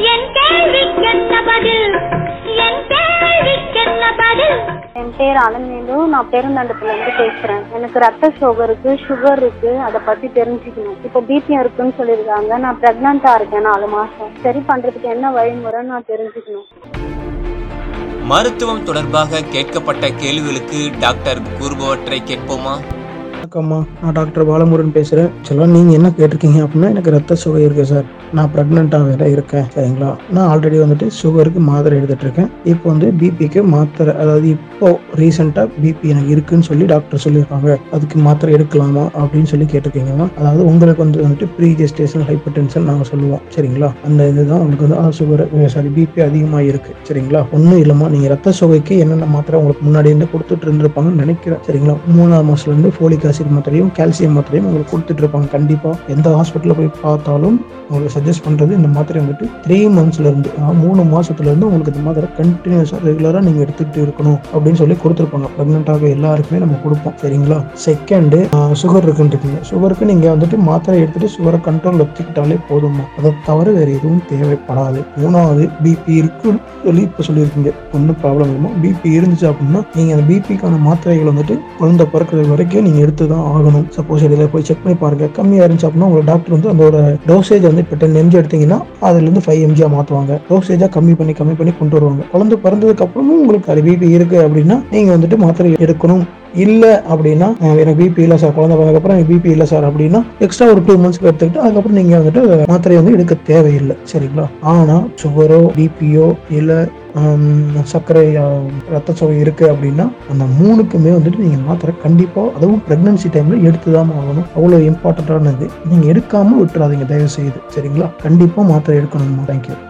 என் கேள்விக்கென்ன பதில் என் கேள்விக்கென்ன பதில் என் பேர் அலமேலு நான் பெருந்தண்டத்துல இருந்து பேசுறேன் எனக்கு ரத்த சோகை இருக்கு சுகர் இருக்கு அதை பத்தி தெரிஞ்சுக்கணும் இப்போ பிபிஎம் இருக்குன்னு சொல்லியிருக்காங்க நான் பிரெக்னண்டா இருக்கேன் நாலு மாசம் சரி பண்றதுக்கு என்ன வழிமுறைன்னு நான் தெரிஞ்சுக்கணும் மருத்துவம் தொடர்பாக கேட்கப்பட்ட கேள்விகளுக்கு டாக்டர் கூறுபவற்றை கேட்போமா வணக்கம்மா நான் டாக்டர் பாலமுருகன் பேசுகிறேன் ஆக்சுவலாக நீங்கள் என்ன கேட்டிருக்கீங்க அப்படின்னா எனக்கு ரத்த சுகர் இருக்குது சார் நான் ப்ரெக்னெண்ட்டாக வேற இருக்கேன் சரிங்களா நான் ஆல்ரெடி வந்துட்டு சுகருக்கு மாத்திரை எடுத்துட்டு இருக்கேன் இப்போ வந்து பிபிக்கு மாத்திரை அதாவது இப்போ ரீசெண்டாக பிபி எனக்கு இருக்குன்னு சொல்லி டாக்டர் சொல்லியிருக்காங்க அதுக்கு மாத்திரை எடுக்கலாமா அப்படின்னு சொல்லி கேட்டிருக்கீங்கம்மா அதாவது உங்களுக்கு வந்து வந்துட்டு ப்ரீ ஜெஸ்டேஷன் ஹைப்பர் டென்ஷன் நாங்கள் சொல்லுவோம் சரிங்களா அந்த இதுதான் உங்களுக்கு வந்து சுகர் சாரி பிபி அதிகமாக இருக்கு சரிங்களா ஒன்றும் இல்லைம்மா நீங்கள் ரத்த சுகைக்கு என்னென்ன மாத்திரை உங்களுக்கு முன்னாடி இருந்து கொடுத்துட்டு இருந்திருப்பாங்கன்னு நினைக்கிறேன் சரிங்களா மூணாவது மாசத்துலேருந்து ஃபோலிக் ஆசிட் மாத்திரையும் கால்சியம் மாத்திரையும் உங்களுக்கு கொடுத்துட்டு இருப்பாங்க கண்டிப்பாக எந்த ஹாஸ்பிட்டலில் போய் பார்த்தாலும் உங்களுக்கு சஜஸ்ட் பண்ணுறது இந்த மாத்திரை வந்துட்டு த்ரீ மந்த்ஸ்லேருந்து மூணு மாசத்துலேருந்து உங்களுக்கு இந்த மாத்திரை கண்டினியூஸாக ரெகுலராக நீங்கள் எடுத்துக்கிட்டு இருக்கணும் அப்படின்னு சொல்லி கொடுத்துருப்பாங்க ப்ரெக்னெண்ட்டாக எல்லாருக்குமே நம்ம கொடுப்போம் சரிங்களா செகண்டு சுகர் இருக்குன்னு இருக்கீங்க சுகருக்கு நீங்கள் வந்துட்டு மாத்திரை எடுத்துட்டு சுகரை கண்ட்ரோல் வச்சுக்கிட்டாலே போதுமா அதை தவிர வேறு எதுவும் தேவைப்படாது மூணாவது பிபி இருக்குன்னு சொல்லி இப்போ சொல்லியிருக்கீங்க ஒன்றும் ப்ராப்ளம் இல்லைமா பிபி இருந்துச்சு அப்படின்னா நீங்கள் அந்த பிபிக்கான மாத்திரைகள் வந்துட்டு குழந்தை பிறக்கிறது வரைக்கும் நீங்கள் எடுத்து தான் ஆகணும் சப்போஸ் இடையில போய் செக் பண்ணி பாருங்க கம்மியாக இருந்துச்சு அப்படின்னா உங்களுக்கு டாக்டர் வந்து அதோட டோசேஜ் வந்து இப்போ டென் எம்ஜி எடுத்தீங்கன்னா அதுலேருந்து ஃபைவ் எம்ஜியாக மாற்றுவாங்க டோசேஜாக கம்மி பண்ணி கம்மி பண்ணி கொண்டு வருவாங்க குழந்தை பிறந்ததுக்கு அப்புறமும் உங்களுக்கு அது பிபி இருக்கு அப்படின்னா நீங்கள் வந்துட்டு மாத்திரை எடுக்கணும் இல்லை அப்படின்னா அஹ் எனக்கு பிபி இல்லை சார் குழந்தை பிறந்ததுக்கப்புறம் எனக்கு பிபி இல்லை சார் அப்படின்னா எக்ஸ்ட்ரா ஒரு டூ மந்த்ஸ்க்கு எடுத்துக்கிட்டு அதுக்கப்புறம் நீங்கள் வந்துட்டு மாத்திரை வந்து எடுக்க தேவையில்லை சரிங்களா ஆனால் சுகரோ பிபியோ இல்லை சர்க்கரை அஹ், ரத்த சோகை இருக்கு அப்படின்னா அந்த மூணுக்குமே வந்துட்டு நீங்கள் மாத்திரை கண்டிப்பாக அதுவும் ப்ரெக்னன்சி டைமில் எடுத்து தான் ஆகணும் அவ்வளோ இம்பார்ட்டண்ட்டானது நீங்கள் எடுக்காமல் விட்டுறாதீங்க தயவு செய்து சரிங்களா கண்டிப்பாக மாத்திரை எடுக்கணுமா தேங்க்யூ